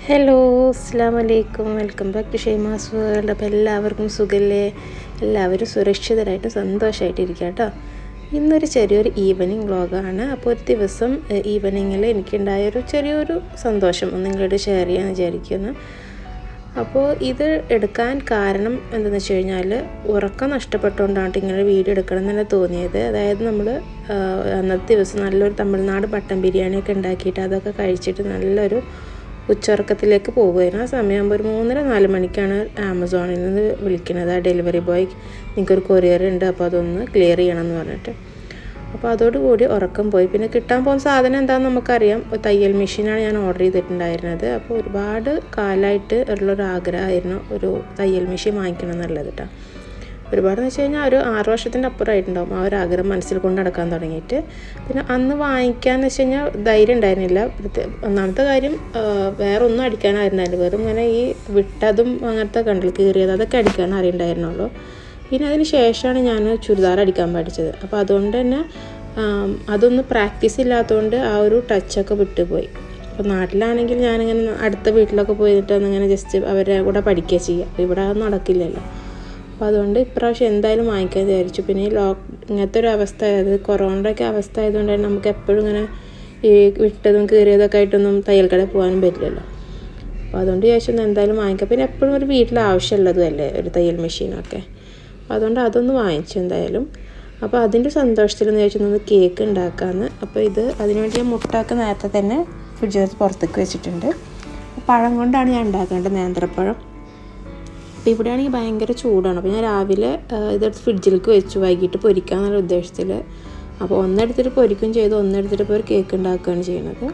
hello അസ്സാം വലൈക്കും welcome back to Shaima's world അപ്പോൾ എല്ലാവർക്കും സുഖല്ലേ എല്ലാവരും സുരക്ഷിതരായിട്ട് സന്തോഷമായിട്ട് ഇരിക്കുക കേട്ടോ ഇന്നൊരു ചെറിയൊരു ഈവനിങ് വ്ളോഗാണ് അപ്പോൾ ഒരു ദിവസം ഈവനിങ്ങിൽ എനിക്കുണ്ടായൊരു ചെറിയൊരു സന്തോഷം ഒന്ന് നിങ്ങളോട് ഷെയർ ചെയ്യാമെന്ന് വിചാരിക്കുന്നു അപ്പോൾ ഇത് എടുക്കാൻ കാരണം എന്താണെന്ന് വെച്ച് കഴിഞ്ഞാൽ ഉറക്കം നഷ്ടപ്പെട്ടുകൊണ്ടാണ് ഇങ്ങനെ വീഡിയോ എടുക്കണം എന്ന് തന്നെ തോന്നിയത് അതായത് നമ്മൾ അന്നത്തെ ദിവസം നല്ലൊരു തമിഴ്നാട് മട്ടൻ ബിരിയാണിയൊക്കെ ഉണ്ടാക്കിയിട്ട് അതൊക്കെ കഴിച്ചിട്ട് നല്ലൊരു ഉച്ചuറക്കത്തിലേക്ക് പോകുമായിരുന്നു ആ സമയമാകുമ്പോൾ ഒരു മൂന്നര നാല് മണിക്കാണ് ആമസോണിൽ നിന്ന് വിളിക്കുന്നത് ആ ഡെലിവറി ബോയ് നിങ്ങൾക്കൊരു കൊറിയർ ഉണ്ട് അപ്പോൾ അതൊന്ന് ക്ലിയർ ചെയ്യണം എന്ന് പറഞ്ഞിട്ട് അപ്പോൾ അതോടുകൂടി ഉറക്കം പോയി പിന്നെ കിട്ടാൻ പോകുന്ന സാധനം എന്താണെന്ന് നമുക്കറിയാം തയ്യൽ മെഷീനാണ് ഞാൻ ഓർഡർ ചെയ്തിട്ടുണ്ടായിരുന്നത് അപ്പോൾ ഒരുപാട് കാലമായിട്ട് ഉള്ളൊരു ആഗ്രഹമായിരുന്നു ഒരു തയ്യൽ മെഷീൻ വാങ്ങിക്കണം എന്നുള്ളത് കേട്ടോ ഒരുപാടെന്ന് വെച്ച് കഴിഞ്ഞാൽ ഒരു ആറ് വർഷത്തിൻ്റെ അപ്പുറമായിട്ടുണ്ടാവും ആ ഒരു ആഗ്രഹം മനസ്സിൽ കൊണ്ട് നടക്കാൻ തുടങ്ങിയിട്ട് പിന്നെ അന്ന് വാങ്ങിക്കാന്ന് വെച്ച് കഴിഞ്ഞാൽ ധൈര്യം ഉണ്ടായിരുന്നില്ല ഒന്നാമത്തെ കാര്യം വേറെ ഒന്നും അടിക്കാനായിരുന്നില്ല വെറും ഇങ്ങനെ ഈ വിട്ടതും അങ്ങനത്തെ കണ്ടിൽ കീറിയത് അതൊക്കെ അടിക്കാൻ അറിയണ്ടായിരുന്നുള്ളൂ പിന്നെ അതിന് ശേഷമാണ് ഞാൻ ചുരിദാർ അടിക്കാൻ പഠിച്ചത് അപ്പോൾ അതുകൊണ്ട് തന്നെ അതൊന്നും പ്രാക്ടീസ് ഇല്ലാത്തതുകൊണ്ട് ആ ഒരു ടച്ചൊക്കെ വിട്ടുപോയി അപ്പോൾ നാട്ടിലാണെങ്കിൽ ഞാനിങ്ങനെ അടുത്ത വീട്ടിലൊക്കെ പോയിട്ട് ഒന്നിങ്ങനെ ജസ്റ്റ് അവരെ കൂടെ പഠിക്കുക ചെയ്യുക അപ്പോൾ ഇവിടെ അതൊന്നും നടക്കില്ലല്ലോ അപ്പോൾ അതുകൊണ്ട് ഇപ്രാവശ്യം എന്തായാലും വാങ്ങിക്കാൻ വിചാരിച്ചു പിന്നെ ഈ ലോക്ക് ഇങ്ങനത്തെ ഒരു അവസ്ഥ അതായത് കൊറോണയുടെ ഒക്കെ അവസ്ഥ ആയതുകൊണ്ട് തന്നെ നമുക്ക് എപ്പോഴും ഇങ്ങനെ ഈ വിട്ടതും കീറിയതൊക്കെ ആയിട്ടൊന്നും തയ്യൽ കടയിൽ പോകാനും പറ്റില്ലല്ലോ അപ്പോൾ അതുകൊണ്ട് വിചാരിച്ചു എന്തായാലും വാങ്ങിക്കാം പിന്നെ എപ്പോഴും ഒരു വീട്ടിൽ ആവശ്യമുള്ളതും അല്ലേ ഒരു തയ്യൽ മെഷീനൊക്കെ അപ്പോൾ അതുകൊണ്ട് അതൊന്ന് വാങ്ങിച്ചു എന്തായാലും അപ്പോൾ അതിൻ്റെ സന്തോഷത്തിൽ എന്ന് ചോദിച്ചൊന്ന് കേക്ക് ഉണ്ടാക്കാമെന്ന് അപ്പോൾ ഇത് അതിനുവേണ്ടി ഞാൻ മുട്ടയൊക്കെ നേരത്തെ തന്നെ ഫ്രിഡ്ജിനകത്ത് പുറത്തേക്ക് വെച്ചിട്ടുണ്ട് പഴം കൊണ്ടാണ് ഞാൻ ഉണ്ടാക്കേണ്ടത് നേന്ത്രപ്പഴം അപ്പോൾ ഇവിടെയാണെങ്കിൽ ഭയങ്കര ചൂടാണ് അപ്പോൾ ഞാൻ രാവിലെ ഇതെടുത്ത് ഫ്രിഡ്ജിലേക്ക് വെച്ചു വൈകിട്ട് പൊരിക്കാമെന്നുള്ള ഉദ്ദേശത്തിൽ അപ്പോൾ ഒന്നെടുത്തിട്ട് പൊരിക്കും ചെയ്തു ഒന്നെടുത്തിട്ട് ഇപ്പോൾ ഒരു കേക്ക് ഉണ്ടാക്കുകയാണ് ചെയ്യുന്നത്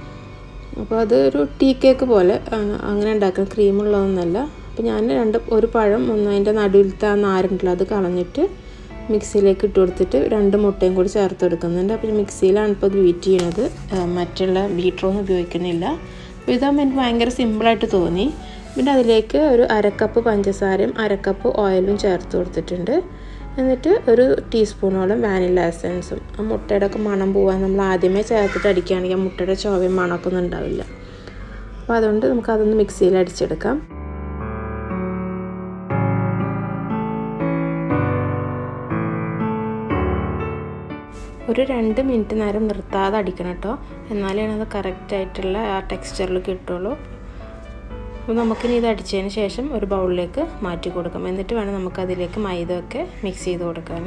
അപ്പോൾ അത് ഒരു ടീ കേക്ക് പോലെ അങ്ങനെ ഉണ്ടാക്കുന്ന ക്രീമുള്ളതൊന്നല്ല അപ്പോൾ ഞാൻ രണ്ട് ഒരു പഴം ഒന്ന് അതിൻ്റെ നടുവിലത്തെ ആ നാരുണ്ടല്ലോ അത് കളഞ്ഞിട്ട് മിക്സിയിലേക്ക് ഇട്ട് കൊടുത്തിട്ട് രണ്ട് മുട്ടയും കൂടി ചേർത്ത് കൊടുക്കുന്നുണ്ട് അപ്പോൾ മിക്സിയിലാണ് ഇപ്പോൾ ഇത് ബീറ്റ് ചെയ്യണത് മറ്റുള്ള ബീറ്ററൊന്നും ഉപയോഗിക്കുന്നില്ല അപ്പോൾ ഇതാകുമ്പോൾ എനിക്ക് ഭയങ്കര സിമ്പിളായിട്ട് തോന്നി പിന്നെ അതിലേക്ക് ഒരു അരക്കപ്പ് പഞ്ചസാരയും അരക്കപ്പ് ഓയിലും ചേർത്ത് കൊടുത്തിട്ടുണ്ട് എന്നിട്ട് ഒരു ടീസ്പൂണോളം വാനില എസൻസും ആ മുട്ടയുടെ ഒക്കെ മണം പോകാൻ നമ്മൾ ആദ്യമേ ചേർത്തിട്ട് അടിക്കുകയാണെങ്കിൽ ആ മുട്ടയുടെ ചുവയും മണമൊക്കെ ഒന്നും ഉണ്ടാവില്ല അപ്പോൾ അതുകൊണ്ട് നമുക്ക് അതൊന്ന് മിക്സിയിൽ അടിച്ചെടുക്കാം ഒരു രണ്ട് മിനിറ്റ് നേരം നിർത്താതെ അടിക്കണം കേട്ടോ എന്നാലേ അത് കറക്റ്റായിട്ടുള്ള ആ ടെക്സ്ചറിൽ കിട്ടുള്ളൂ അപ്പോൾ നമുക്കിനി ഇത് അടിച്ചതിന് ശേഷം ഒരു ബൗളിലേക്ക് മാറ്റി കൊടുക്കാം എന്നിട്ട് വേണം നമുക്കതിലേക്ക് മൈദ ഒക്കെ മിക്സ് ചെയ്ത് കൊടുക്കാൻ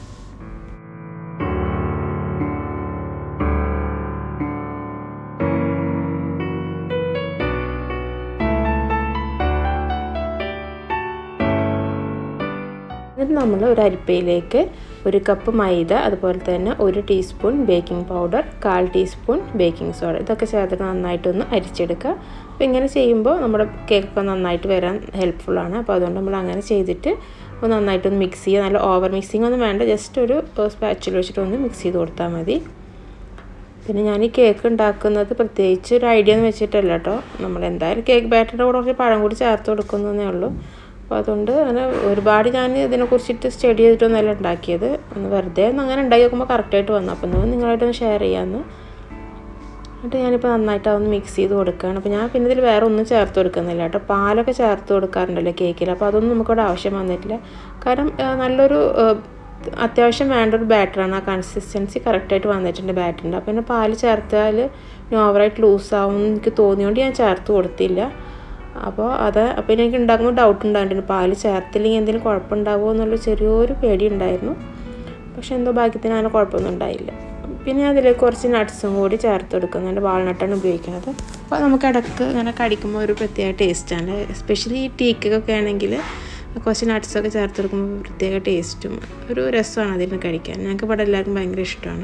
എന്നിട്ട് നമ്മൾ ഒരു അരിപ്പയിലേക്ക് ഒരു കപ്പ് മൈദ അതുപോലെ തന്നെ ഒരു ടീസ്പൂൺ ബേക്കിംഗ് പൗഡർ കാൽ ടീസ്പൂൺ ബേക്കിംഗ് സോഡ ഇതൊക്കെ ചേർത്തിട്ട് നന്നായിട്ടൊന്ന് അരിച്ചെടുക്കുക അപ്പോൾ ഇങ്ങനെ ചെയ്യുമ്പോൾ നമ്മുടെ കേക്കൊക്കെ നന്നായിട്ട് വരാൻ ഹെൽപ്ഫുള്ളാണ് അപ്പോൾ അതുകൊണ്ട് നമ്മൾ അങ്ങനെ ചെയ്തിട്ട് ഒന്ന് നന്നായിട്ടൊന്ന് മിക്സ് ചെയ്യുക നല്ല ഓവർ മിക്സിംഗ് ഒന്നും വേണ്ട ജസ്റ്റ് ഒരു സ്പാച്ചിൽ വെച്ചിട്ട് ഒന്ന് മിക്സ് ചെയ്ത് കൊടുത്താൽ മതി പിന്നെ ഞാൻ ഈ കേക്ക് ഉണ്ടാക്കുന്നത് പ്രത്യേകിച്ച് ഒരു ഐഡിയ എന്ന് വെച്ചിട്ടല്ല കേട്ടോ നമ്മൾ എന്തായാലും കേക്ക് ബാറ്ററിൻ്റെ കൂടെ കുറച്ച് പഴം കൂടി ചേർത്ത് കൊടുക്കുന്നതേ ഉള്ളൂ അപ്പോൾ അതുകൊണ്ട് അങ്ങനെ ഒരുപാട് ഞാൻ ഇതിനെക്കുറിച്ചിട്ട് സ്റ്റഡി ചെയ്തിട്ടൊന്നുമല്ല ഉണ്ടാക്കിയത് ഒന്ന് വെറുതെ ഒന്ന് അങ്ങനെ ഉണ്ടാക്കി നോക്കുമ്പോൾ കറക്റ്റായിട്ട് വന്നു അപ്പോൾ നിങ്ങൾ നിങ്ങളായിട്ടൊന്ന് ഷെയർ ചെയ്യാമെന്ന് എന്നിട്ട് ഞാനിപ്പോൾ നന്നായിട്ട് അതൊന്ന് മിക്സ് ചെയ്ത് കൊടുക്കുകയാണ് അപ്പോൾ ഞാൻ പിന്നെ ഇതിൽ വേറെ ഒന്നും ചേർത്ത് കൊടുക്കുന്നില്ല കേട്ടോ പാലൊക്കെ ചേർത്ത് കൊടുക്കാറുണ്ടല്ലോ കേക്കിൽ അപ്പോൾ അതൊന്നും നമുക്കിവിടെ ആവശ്യം വന്നിട്ടില്ല കാരണം നല്ലൊരു അത്യാവശ്യം വേണ്ട ഒരു ബാറ്ററാണ് ആ കൺസിസ്റ്റൻസി കറക്റ്റായിട്ട് വന്നിട്ടുണ്ട് ബാറ്ററിൻ്റെ അപ്പോൾ പിന്നെ പാല് ചേർത്താൽ ഓവറായിട്ട് ലൂസാവും എനിക്ക് തോന്നിയോണ്ട് ഞാൻ ചേർത്ത് കൊടുത്തില്ല അപ്പോൾ അത് അപ്പോൾ എനിക്ക് ഉണ്ടാക്കുമ്പോൾ ഡൗട്ട് ഉണ്ടായിട്ടുണ്ട് പാല് ചേർത്തില്ലെങ്കിൽ എന്തെങ്കിലും കുഴപ്പമുണ്ടാകുമോ എന്നുള്ള ചെറിയൊരു പേടി ഉണ്ടായിരുന്നു പക്ഷെ എന്തോ ഭാഗ്യത്തിന് അങ്ങനെ കുഴപ്പമൊന്നും ഉണ്ടായില്ല പിന്നെ അതിലേക്ക് കുറച്ച് നട്ട്സും കൂടി ചേർത്ത് കൊടുക്കുന്നുണ്ട് വാൾനട്ടാണ് ഉപയോഗിക്കുന്നത് അപ്പോൾ നമുക്ക് ഇടയ്ക്ക് ഇങ്ങനെ കടിക്കുമ്പോൾ ഒരു പ്രത്യേക ടേസ്റ്റാണ് എസ്പെഷ്യലി ഈ ടീക്കൊക്കെ ആണെങ്കിൽ കുറച്ച് നട്ട്സൊക്കെ ചേർത്ത് കൊടുക്കുമ്പോൾ പ്രത്യേക ടേസ്റ്റും ഒരു രസമാണ് അതിന് കഴിക്കാൻ ഞങ്ങൾക്ക് ഇവിടെ എല്ലാവർക്കും ഭയങ്കര ഇഷ്ടമാണ്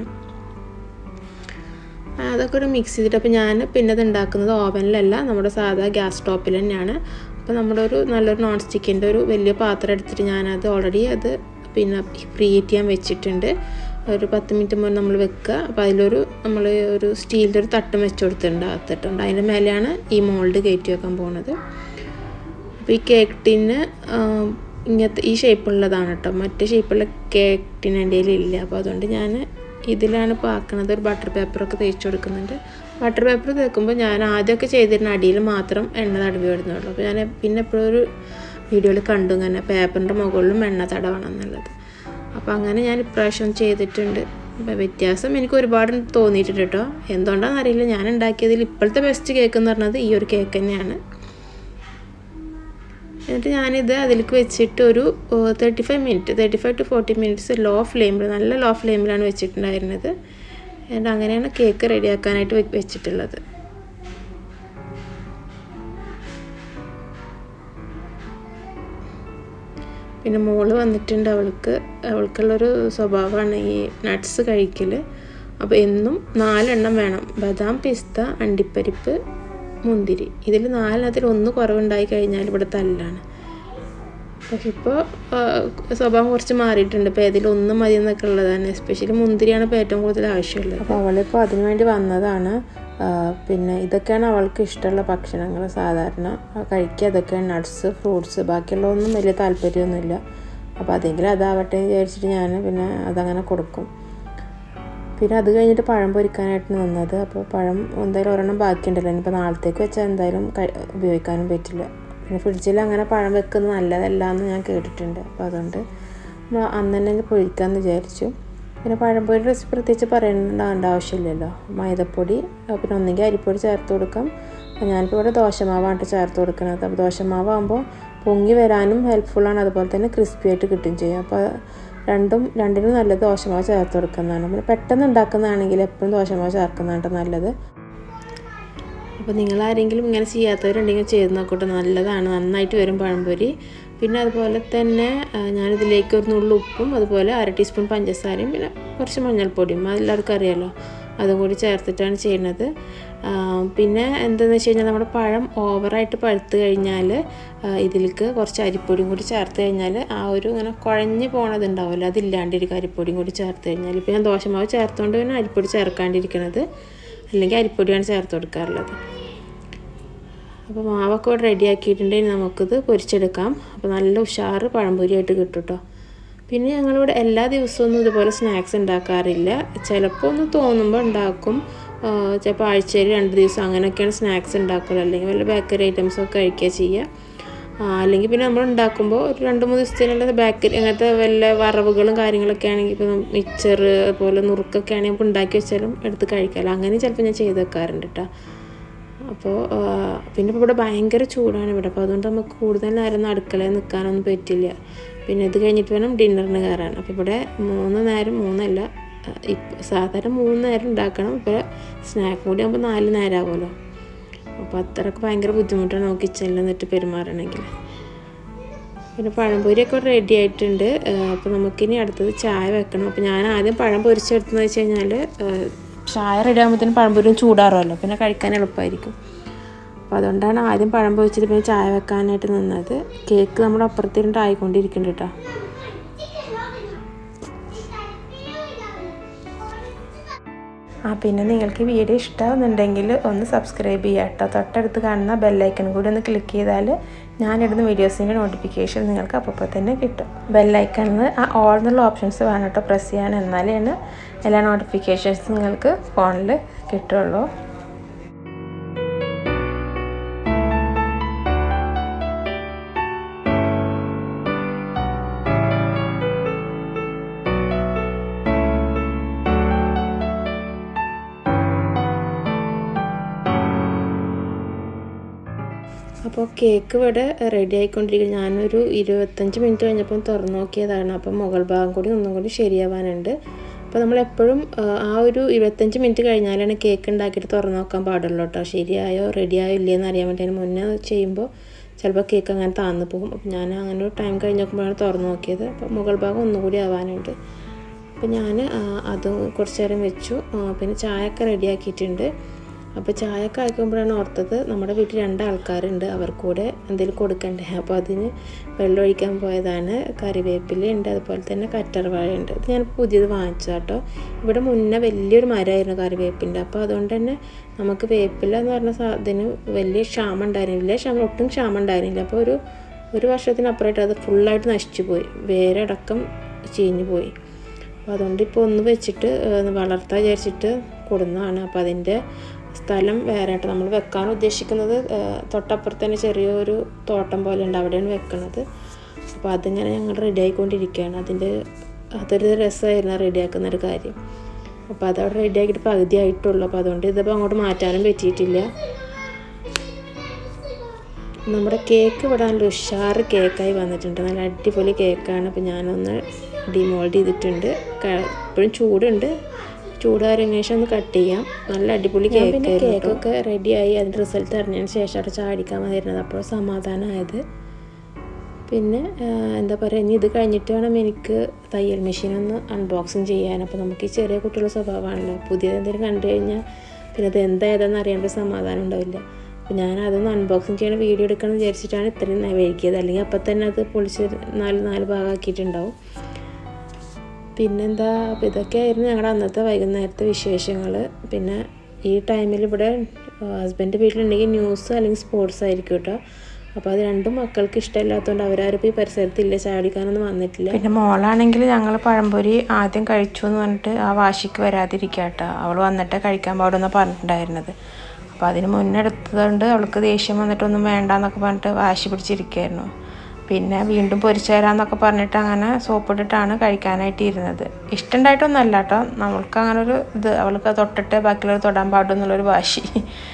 അതൊക്കെ ഒരു മിക്സ് ചെയ്തിട്ട് അപ്പോൾ ഞാൻ പിന്നെ അത് ഉണ്ടാക്കുന്നത് ഓവനിലല്ല നമ്മുടെ സാധാ ഗ്യാസ് സ്റ്റോപ്പിൽ തന്നെയാണ് അപ്പോൾ നമ്മുടെ ഒരു നല്ലൊരു നോൺ സ്റ്റിക്കിൻ്റെ ഒരു വലിയ പാത്രം എടുത്തിട്ട് ഞാനത് ഓൾറെഡി അത് പിന്നെ പ്രീ ഹീറ്റ് ചെയ്യാൻ വെച്ചിട്ടുണ്ട് ഒരു പത്ത് മിനിറ്റ് മുന്നേ നമ്മൾ വെക്കുക അപ്പോൾ അതിലൊരു നമ്മൾ ഒരു സ്റ്റീലിൻ്റെ ഒരു തട്ടും വെച്ച് കൊടുത്തിട്ടുണ്ട് അകത്തിട്ടുണ്ട് അതിൻ്റെ മേലെയാണ് ഈ മോൾഡ് കയറ്റി വെക്കാൻ പോകുന്നത് അപ്പോൾ ഈ കേക്ക് ടിന്ന് ഇങ്ങനത്തെ ഈ ഷേപ്പുള്ളതാണ് കേട്ടോ മറ്റേ ഷേപ്പുള്ള കേക്ക് ടിൻ എൻ്റെ ഇല്ല അപ്പോൾ അതുകൊണ്ട് ഞാൻ ഇതിലാണ് ഇപ്പോൾ ആക്കുന്നത് ഒരു ബട്ടർ പേപ്പറൊക്കെ തേച്ച് കൊടുക്കുന്നുണ്ട് ബട്ടർ പേപ്പർ തേക്കുമ്പോൾ ഞാൻ ആദ്യമൊക്കെ ചെയ്തിരുന്ന അടിയിൽ മാത്രം എണ്ണ തടവി വിടുന്നുള്ളൂ അപ്പോൾ ഞാൻ പിന്നെ എപ്പോഴും ഒരു വീഡിയോയിൽ കണ്ടു ഇങ്ങനെ പേപ്പറിൻ്റെ മുകളിലും എണ്ണ തടവണം എന്നുള്ളത് അപ്പോൾ അങ്ങനെ ഞാൻ ഇപ്രാവശ്യം ചെയ്തിട്ടുണ്ട് അപ്പോൾ വ്യത്യാസം എനിക്ക് ഒരുപാട് തോന്നിയിട്ടുണ്ട് കേട്ടോ എന്തുകൊണ്ടാണെന്ന് അറിയില്ല ഞാൻ ഉണ്ടാക്കിയതിൽ ഇപ്പോഴത്തെ ബെസ്റ്റ് കേക്ക് എന്ന് പറഞ്ഞത് ഈ ഒരു കേക്ക് തന്നെയാണ് എന്നിട്ട് ഞാനിത് അതിലേക്ക് വെച്ചിട്ട് ഒരു thirty five minute thirty five to forty minutes low ഫ്ലെയിമിൽ നല്ല ലോ ഫ്ലെയിമിലാണ് വെച്ചിട്ടുണ്ടായിരുന്നത് എന്നിട്ട് അങ്ങനെയാണ് കേക്ക് റെഡിയാക്കാനായിട്ട് വെച്ചിട്ടുള്ളത് പിന്നെ മോള് വന്നിട്ടുണ്ട് അവൾക്ക് അവൾക്കുള്ളൊരു സ്വഭാവമാണ് ഈ നട്ട്സ് കഴിക്കൽ അപ്പോൾ എന്നും നാലെണ്ണം വേണം ബദാം പിസ്ത അണ്ടിപ്പരിപ്പ് മുന്തിരി ഇതിൽ നാലെണ്ണത്തിൽ ഒന്ന് കുറവുണ്ടായി കഴിഞ്ഞാൽ ഇവിടെ തല്ലാണ് പക്ഷെ ഇപ്പോൾ സ്വഭാവം കുറച്ച് മാറിയിട്ടുണ്ട് ഇപ്പോൾ ഏതിൽ ഒന്നും മതി എന്നൊക്കെ ഉള്ളതാണ് എസ്പെഷ്യലി മുന്തിരിയാണ് ഇപ്പോൾ ഏറ്റവും കൂടുതൽ ആവശ്യമുള്ളത് അപ്പോൾ അവളിപ്പോൾ അതിനു വേണ്ടി വന്നതാണ് പിന്നെ ഇതൊക്കെയാണ് അവൾക്ക് ഇഷ്ടമുള്ള ഭക്ഷണങ്ങൾ സാധാരണ കഴിക്കുക അതൊക്കെയാണ് നട്ട്സ് ഫ്രൂട്ട്സ് ബാക്കിയുള്ളതൊന്നും വലിയ താല്പര്യമൊന്നുമില്ല അപ്പോൾ അതെങ്കിലും അതാവട്ടെ എന്ന് വിചാരിച്ചിട്ട് ഞാൻ പിന്നെ അതങ്ങനെ കൊടുക്കും പിന്നെ അത് കഴിഞ്ഞിട്ട് പഴം പൊരിക്കാനായിട്ട് നിന്നത് അപ്പോൾ പഴം എന്തായാലും ഒരെണ്ണം ബാക്കിയുണ്ടല്ലോ ഇനിയിപ്പോൾ നാളത്തേക്ക് വെച്ചാൽ എന്തായാലും ഉപയോഗിക്കാനും പറ്റില്ല പിന്നെ ഫ്രിഡ്ജിൽ അങ്ങനെ പഴം വെക്കുന്നത് നല്ലതല്ല എന്ന് ഞാൻ കേട്ടിട്ടുണ്ട് അപ്പോൾ അതുകൊണ്ട് നമ്മൾ അന്ന് തന്നെ പൊഴിക്കാമെന്ന് വിചാരിച്ചു പിന്നെ പഴംപൊരി റെസിപ്പി പ്രത്യേകിച്ച് പറയേണ്ട ആവശ്യമില്ലല്ലോ മൈദപ്പൊടി പിന്നെ ഒന്നെങ്കിൽ അരിപ്പൊടി ചേർത്ത് കൊടുക്കാം ഞാനിപ്പോൾ ഇവിടെ ദോശമാവാണ് ചേർത്ത് കൊടുക്കുന്നത് അപ്പോൾ ദോശമാവാകുമ്പോൾ പൊങ്ങി വരാനും ഹെൽപ്ഫുള്ളാണ് അതുപോലെ തന്നെ ക്രിസ്പി ആയിട്ട് കിട്ടുകയും ചെയ്യും അപ്പോൾ രണ്ടും രണ്ടിനും നല്ലത് ദോശമാവ് ചേർത്ത് കൊടുക്കുന്നതാണ് പിന്നെ പെട്ടെന്ന് ഉണ്ടാക്കുന്നതാണെങ്കിൽ എപ്പോഴും ദോശമാവ് ചേർക്കുന്നതാണ് നല്ലത് അപ്പോൾ നിങ്ങൾ ആരെങ്കിലും ഇങ്ങനെ ചെയ്യാത്തവരുണ്ടെങ്കിൽ ചെയ്ത് നോക്കട്ടെ നല്ലതാണ് നന്നായിട്ട് വരും പഴംപൊരി പിന്നെ അതുപോലെ തന്നെ ഞാനിതിലേക്ക് ഒരു നുള്ളു ഉപ്പും അതുപോലെ അര ടീസ്പൂൺ പഞ്ചസാരയും പിന്നെ കുറച്ച് മഞ്ഞൾപ്പൊടിയും അതെല്ലാവർക്കും അറിയാമല്ലോ അതും കൂടി ചേർത്തിട്ടാണ് ചെയ്യുന്നത് പിന്നെ എന്താണെന്ന് വെച്ച് കഴിഞ്ഞാൽ നമ്മുടെ പഴം ഓവറായിട്ട് പഴുത്ത് കഴിഞ്ഞാൽ ഇതിലേക്ക് കുറച്ച് അരിപ്പൊടിയും കൂടി ചേർത്ത് കഴിഞ്ഞാൽ ആ ഒരു ഇങ്ങനെ കുഴഞ്ഞ് പോണത് ഉണ്ടാവുമല്ലോ അതില്ലാണ്ടിരിക്കും അരിപ്പൊടിയും കൂടി ചേർത്ത് കഴിഞ്ഞാൽ ഇപ്പോൾ ഞാൻ ദോശമാവ് ചേർത്തുകൊണ്ട് പിന്നെ അരിപ്പൊടി ചേർക്കാണ്ടിരിക്കണത് അല്ലെങ്കിൽ അരിപ്പൊടിയാണ് ചേർത്ത് കൊടുക്കാറുള്ളത് അപ്പോൾ മാവൊക്കെ ഇവിടെ റെഡി ആക്കിയിട്ടുണ്ടെങ്കിൽ നമുക്കിത് പൊരിച്ചെടുക്കാം അപ്പോൾ നല്ല ഉഷാറ് പഴംപൊരിയായിട്ട് കിട്ടും കേട്ടോ പിന്നെ ഞങ്ങളിവിടെ എല്ലാ ദിവസവും ഇതുപോലെ സ്നാക്സ് ഉണ്ടാക്കാറില്ല ചിലപ്പോൾ ഒന്ന് തോന്നുമ്പോൾ ഉണ്ടാക്കും ചിലപ്പോൾ ആഴ്ചയിൽ രണ്ട് ദിവസം അങ്ങനെയൊക്കെയാണ് സ്നാക്സ് ഉണ്ടാക്കൽ അല്ലെങ്കിൽ വല്ല ബേക്കറി ഐറ്റംസൊക്കെ കഴിക്കുക ചെയ്യുക അല്ലെങ്കിൽ പിന്നെ നമ്മൾ ഉണ്ടാക്കുമ്പോൾ ഒരു രണ്ട് മൂന്ന് ദിവസത്തിനുള്ള ബേക്കറി അങ്ങനത്തെ വല്ല വറവുകളും കാര്യങ്ങളൊക്കെ ആണെങ്കിൽ ഇപ്പോൾ മിക്സർ അതുപോലെ നുറുക്കൊക്കെ ആണെങ്കിൽ നമുക്ക് ഉണ്ടാക്കി വെച്ചാലും എടുത്ത് കഴിക്കാമല്ലോ അങ്ങനെ ചിലപ്പോൾ ഞാൻ ചെയ്ത് വെക്കാറുണ്ട് കേട്ടോ അപ്പോൾ പിന്നെ ഇപ്പോൾ ഇവിടെ ഭയങ്കര ചൂടാണ് ഇവിടെ അപ്പോൾ അതുകൊണ്ട് നമുക്ക് കൂടുതൽ നേരം അടുക്കളയിൽ നിൽക്കാനൊന്നും പറ്റില്ല പിന്നെ ഇത് കഴിഞ്ഞിട്ട് വേണം ഡിന്നറിന് കയറാൻ അപ്പോൾ ഇവിടെ മൂന്ന് നേരം മൂന്നല്ല ഇപ്പം സാധാരണ മൂന്ന് നേരം ഉണ്ടാക്കണം ഇപ്പോൾ സ്നാക്ക് കൂടി ആകുമ്പോൾ നാല് നേരം ആകുമല്ലോ അപ്പോൾ അത്രയ്ക്ക് ഭയങ്കര ബുദ്ധിമുട്ടാണ് നമുക്ക് കിച്ചണിൽ നിന്നിട്ട് പെരുമാറണമെങ്കിൽ പിന്നെ പഴംപൊരിയൊക്കെ റെഡി ആയിട്ടുണ്ട് അപ്പോൾ നമുക്കിനി അടുത്തത് ചായ വെക്കണം അപ്പോൾ ഞാൻ ആദ്യം പഴം പൊരിച്ചെടുത്തെന്ന് വെച്ച് കഴിഞ്ഞാൽ ചായ റെഡി ആകുമ്പോഴത്തേനും പഴംപൊരിയും ചൂടാറുമല്ലോ പിന്നെ കഴിക്കാൻ എളുപ്പമായിരിക്കും അപ്പോൾ അതുകൊണ്ടാണ് ആദ്യം പഴം പൊരിച്ചിട്ട് പിന്നെ ചായ വെക്കാനായിട്ട് നിന്നത് കേക്ക് നമ്മുടെ അപ്പുറത്തിരുണ്ട് ആയിക്കൊണ്ടിരിക്കുന്നുണ്ട് കേട്ടോ ആ പിന്നെ നിങ്ങൾക്ക് വീഡിയോ ഇഷ്ടമാകുന്നുണ്ടെങ്കിൽ ഒന്ന് സബ്സ്ക്രൈബ് ചെയ്യുക കേട്ടോ തൊട്ടടുത്ത് കാണുന്ന ബെല്ലൈക്കൺ കൂടി ഒന്ന് ക്ലിക്ക് ചെയ്താൽ ഞാനിടുന്ന വീഡിയോസിൻ്റെ നോട്ടിഫിക്കേഷൻ നിങ്ങൾക്ക് അപ്പോൾ തന്നെ കിട്ടും ബെല്ലൈക്കണിൽ ആ ഓൾ എന്നുള്ള ഓപ്ഷൻസ് വേണം കേട്ടോ പ്രസ് ചെയ്യാൻ എന്നാലാണ് എല്ലാ നോട്ടിഫിക്കേഷൻസ് നിങ്ങൾക്ക് ഫോണിൽ കിട്ടുള്ളൂ അപ്പോൾ കേക്ക് ഇവിടെ റെഡി ആയിക്കൊണ്ടിരിക്കുന്നു ഞാനൊരു ഇരുപത്തഞ്ച് മിനിറ്റ് കഴിഞ്ഞപ്പോൾ തുറന്നു നോക്കിയതാണ് അപ്പോൾ മുകൾ ഭാഗം കൂടി ഒന്നും കൂടി ശരിയാവാനുണ്ട് അപ്പോൾ നമ്മളെപ്പോഴും ആ ഒരു ഇരുപത്തഞ്ച് മിനിറ്റ് കഴിഞ്ഞാലാണ് കേക്ക് ഉണ്ടാക്കിയിട്ട് തുറന്നു നോക്കാൻ പാടുള്ളൂ കേട്ടോ ശരിയായോ റെഡിയായോ ഇല്ലയെന്ന് അറിയാൻ വേണ്ടി അതിന് മുന്നേ ചെയ്യുമ്പോൾ ചിലപ്പോൾ കേക്ക് അങ്ങനെ താന്നു പോകും അപ്പോൾ ഞാൻ അങ്ങനെ ഒരു ടൈം കഴിഞ്ഞ് നോക്കുമ്പോഴാണ് തുറന്നു നോക്കിയത് അപ്പോൾ മുകൾ ഭാഗം ഒന്നുകൂടി ആവാനുണ്ട് അപ്പോൾ ഞാൻ അത് കുറച്ച് നേരം വെച്ചു പിന്നെ ചായയൊക്കെ റെഡിയാക്കിയിട്ടുണ്ട് അപ്പോൾ ചായയൊക്കെ ആക്കുമ്പോഴാണ് ഓർത്തത് നമ്മുടെ വീട്ടിൽ രണ്ടാൾക്കാരുണ്ട് അവർക്കൂടെ എന്തെങ്കിലും കൊടുക്കണ്ടേ അപ്പോൾ അതിന് വെള്ളം ഒഴിക്കാൻ പോയതാണ് കറിവേപ്പില ഉണ്ട് അതുപോലെ തന്നെ കറ്റർവാഴ ഉണ്ട് ഇത് ഞാൻ പുതിയത് വാങ്ങിച്ചു കേട്ടോ ഇവിടെ മുന്നേ വലിയൊരു മരമായിരുന്നു കറിവേപ്പിൻ്റെ അപ്പോൾ അതുകൊണ്ട് തന്നെ നമുക്ക് വേപ്പില എന്ന് പറഞ്ഞ സാധനം വലിയ ക്ഷാമം ഉണ്ടായിരുന്നില്ല ക്ഷാമം ഒട്ടും ക്ഷാമം ഉണ്ടായിരുന്നില്ല അപ്പോൾ ഒരു ഒരു വർഷത്തിനപ്പുറമായിട്ട് അത് ഫുള്ളായിട്ട് നശിച്ചു പോയി വേരടക്കം ചീഞ്ഞു പോയി അപ്പോൾ അതുകൊണ്ട് ഇപ്പോൾ ഒന്ന് വെച്ചിട്ട് വളർത്താൻ വിചാരിച്ചിട്ട് കൊടുന്നതാണ് അപ്പോൾ അതിൻ്റെ സ്ഥലം വേറെ ആയിട്ട് നമ്മൾ വെക്കാൻ ഉദ്ദേശിക്കുന്നത് ആ, തൊട്ടപ്പുറത്ത് തന്നെ ചെറിയൊരു തോട്ടം പോലെ ഉണ്ട് അവിടെയാണ് വെക്കുന്നത് അപ്പോൾ അതിങ്ങനെ ഞങ്ങൾ റെഡി ആയിക്കൊണ്ടിരിക്കുകയാണ് അതിൻ്റെ അതൊരു രസമായിരുന്നു റെഡിയാക്കുന്ന ഒരു കാര്യം അപ്പോൾ അതവിടെ റെഡി ആക്കിയിട്ട് പകുതി ആയിട്ടുള്ളൂ അപ്പോൾ അതുകൊണ്ട് ഇതിപ്പോൾ അങ്ങോട്ട് മാറ്റാനും പറ്റിയിട്ടില്ല നമ്മുടെ കേക്ക് ഇവിടെ നല്ല ഉഷാറ് കേക്കായി വന്നിട്ടുണ്ട് നല്ല അടിപൊളി കേക്കാണ് അപ്പോൾ ഞാനൊന്ന് ഡിമോൾഡ് ചെയ്തിട്ടുണ്ട് ഇപ്പോഴും ചൂടുണ്ട് ചൂടാറിയതിനു ശേഷം ഒന്ന് കട്ട് ചെയ്യാം നല്ല അടിപൊളി കേക്ക് കേക്കൊക്കെ റെഡിയായി അതിൻ്റെ റിസൾട്ട് അറിഞ്ഞതിന് ശേഷം അവിടെ ചാടിക്കാൻ വന്നിരുന്നത് അപ്പോൾ സമാധാനമായത് പിന്നെ ആ, എന്താ പറയുക ഇനി ഇത് കഴിഞ്ഞിട്ട് വേണം എനിക്ക് തയ്യൽ മെഷീൻ ഒന്ന് അൺബോക്സിങ് ചെയ്യാൻ അപ്പോൾ നമുക്ക് ഈ ചെറിയ കുട്ടികളുടെ സ്വഭാവമാണല്ലോ പുതിയത് എന്തെങ്കിലും കണ്ടു കഴിഞ്ഞാൽ പിന്നെ അത് എന്താ ഏതാണെന്ന് അറിയാൻ സമാധാനം ഉണ്ടാവില്ല അപ്പോൾ ഞാൻ അതൊന്ന് അൺബോക്സിങ് ചെയ്യണ വീഡിയോ എടുക്കണം എന്ന് വിചാരിച്ചിട്ടാണ് ഇത്രയും നേ- വൈകിയത് അല്ലെങ്കിൽ അപ്പം തന്നെ അത് പൊളിച്ച് നാല് നാല് ഭാഗമാക്കിയിട്ടുണ്ടാവും പിന്നെന്താ അപ്പോൾ ഇതൊക്കെയായിരുന്നു ഞങ്ങളുടെ അന്നത്തെ വൈകുന്നേരത്തെ വിശേഷങ്ങൾ പിന്നെ ഈ ടൈമിൽ ഇവിടെ ഹസ്ബൻഡ് വീട്ടിലുണ്ടെങ്കിൽ ന്യൂസ് അല്ലെങ്കിൽ സ്പോർട്സ് ആയിരിക്കും കേട്ടോ അപ്പോൾ അത് രണ്ടും മക്കൾക്ക് ഇഷ്ടമില്ലാത്തതുകൊണ്ട് അവരാരും ഇപ്പോൾ ഈ പരിസരത്തില്ല ചാടിക്കാനൊന്നും വന്നിട്ടില്ല പിന്നെ മോളാണെങ്കിൽ ഞങ്ങൾ പഴംപൊരി ആദ്യം കഴിച്ചു എന്ന് പറഞ്ഞിട്ട് ആ വാശിക്ക് വരാതിരിക്കുക കേട്ടോ അവൾ വന്നിട്ട് കഴിക്കാൻ പാടുന്ന പറഞ്ഞിട്ടുണ്ടായിരുന്നത് അപ്പോൾ അതിന് മുന്നേ എടുത്തതുകൊണ്ട് അവൾക്ക് ദേഷ്യം വന്നിട്ടൊന്നും വേണ്ടാന്നൊക്കെ പറഞ്ഞിട്ട് വാശി പിടിച്ചിരിക്കുകയായിരുന്നു പിന്നെ വീണ്ടും പൊരിച്ചു തരാമെന്നൊക്കെ പറഞ്ഞിട്ട് അങ്ങനെ സോപ്പിട്ടിട്ടാണ് കഴിക്കാനായിട്ട് ഇരുന്നത് ഇഷ്ടമുണ്ടായിട്ടൊന്നുമല്ല കേട്ടോ നമ്മൾക്ക് അങ്ങനെ ഒരു ഇത് അവൾക്ക് തൊട്ടിട്ട് ബാക്കിയുള്ളവർ തൊടാൻ പാടുമെന്നുള്ളൊരു വാശി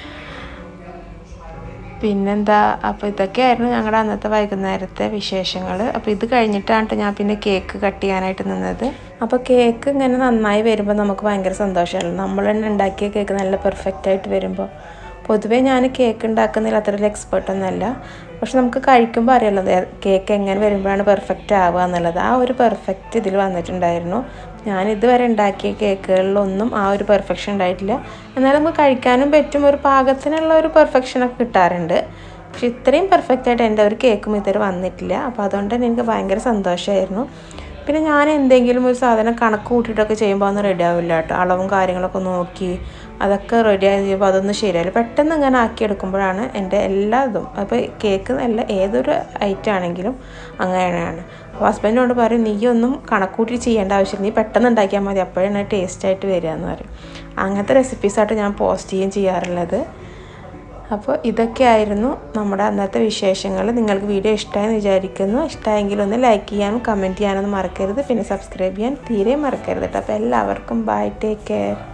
പിന്നെന്താ അപ്പോൾ ഇതൊക്കെയായിരുന്നു ഞങ്ങളുടെ അന്നത്തെ വൈകുന്നേരത്തെ വിശേഷങ്ങൾ അപ്പോൾ ഇത് കഴിഞ്ഞിട്ടാണ് ട്ടോ ഞാൻ പിന്നെ കേക്ക് കട്ട് ചെയ്യാനായിട്ട് നിന്നത് അപ്പോൾ കേക്ക് ഇങ്ങനെ നന്നായി വരുമ്പോൾ നമുക്ക് ഭയങ്കര സന്തോഷമല്ലോ നമ്മൾ തന്നെ ഉണ്ടാക്കിയ കേക്ക് നല്ല പെർഫെക്റ്റ് ആയിട്ട് വരുമ്പോൾ പൊതുവേ ഞാൻ കേക്ക് ഉണ്ടാക്കുന്നതിൽ അത്ര വലിയ എക്സ്പേർട്ട് ഒന്നുമല്ല പക്ഷെ നമുക്ക് കഴിക്കുമ്പോൾ അറിയാലോ ദേ കേക്ക് എങ്ങനെ വരുമ്പോഴാണ് പെർഫെക്റ്റ് ആവുക എന്നുള്ളത് ആ ഒരു പെർഫെക്റ്റ് ഇതിൽ വന്നിട്ടുണ്ടായിരുന്നു ഞാൻ ഇതുവരെ ഉണ്ടാക്കിയ കേക്കുകളിലൊന്നും ആ ഒരു പെർഫെക്ഷൻ ഉണ്ടായിട്ടില്ല എന്നാൽ നമുക്ക് കഴിക്കാനും പറ്റും ഒരു പാകത്തിനുള്ള ഒരു പെർഫെക്ഷനൊക്കെ കിട്ടാറുണ്ട് പക്ഷെ ഇത്രയും പെർഫെക്റ്റ് ആയിട്ട് എൻ്റെ ഒരു കേക്കും ഇതുവരെ വന്നിട്ടില്ല അപ്പോൾ അതുകൊണ്ട് തന്നെ എനിക്ക് ഭയങ്കര സന്തോഷമായിരുന്നു പിന്നെ ഞാൻ എന്തെങ്കിലും ഒരു സാധനം കണക്ക് കൂട്ടിയിട്ടൊക്കെ ചെയ്യുമ്പോൾ അതൊന്നും റെഡി ആവില്ല കേട്ടോ അളവും കാര്യങ്ങളൊക്കെ നോക്കി അതൊക്കെ റെഡി ആയി ചെയ്യുമ്പോൾ അതൊന്നും ശരിയാവില്ല പെട്ടെന്ന് ഇങ്ങനെ ആക്കിയെടുക്കുമ്പോഴാണ് എൻ്റെ എല്ലാ ഇതും അപ്പോൾ കേക്ക് അല്ല ഏതൊരു ഐറ്റം ആണെങ്കിലും അങ്ങനെയാണ് അപ്പോൾ ഹസ്ബൻഡിനോട് പറയും നീ ഒന്നും കണക്കൂട്ടി ചെയ്യേണ്ട ആവശ്യമില്ല നീ പെട്ടെന്ന് ഉണ്ടാക്കിയാൽ മതി അപ്പോഴാണ് ടേസ്റ്റ് ആയിട്ട് വരിക എന്ന് പറയും അങ്ങനത്തെ റെസിപ്പീസായിട്ട് ഞാൻ പോസ്റ്റ് ചെയ്യുകയും ചെയ്യാറുള്ളത് അപ്പോൾ ഇതൊക്കെയായിരുന്നു നമ്മുടെ അന്നത്തെ വിശേഷങ്ങൾ നിങ്ങൾക്ക് വീഡിയോ ഇഷ്ടമായെന്ന് വിചാരിക്കുന്നു ഇഷ്ടമായെങ്കിൽ ഒന്ന് ലൈക്ക് ചെയ്യാനും കമൻറ്റ് ചെയ്യാനൊന്നും മറക്കരുത് പിന്നെ സബ്സ്ക്രൈബ് ചെയ്യാൻ തീരെ മറക്കരുത് കേട്ടോ അപ്പോൾ എല്ലാവർക്കും ബൈ ടേക്ക് കെയർ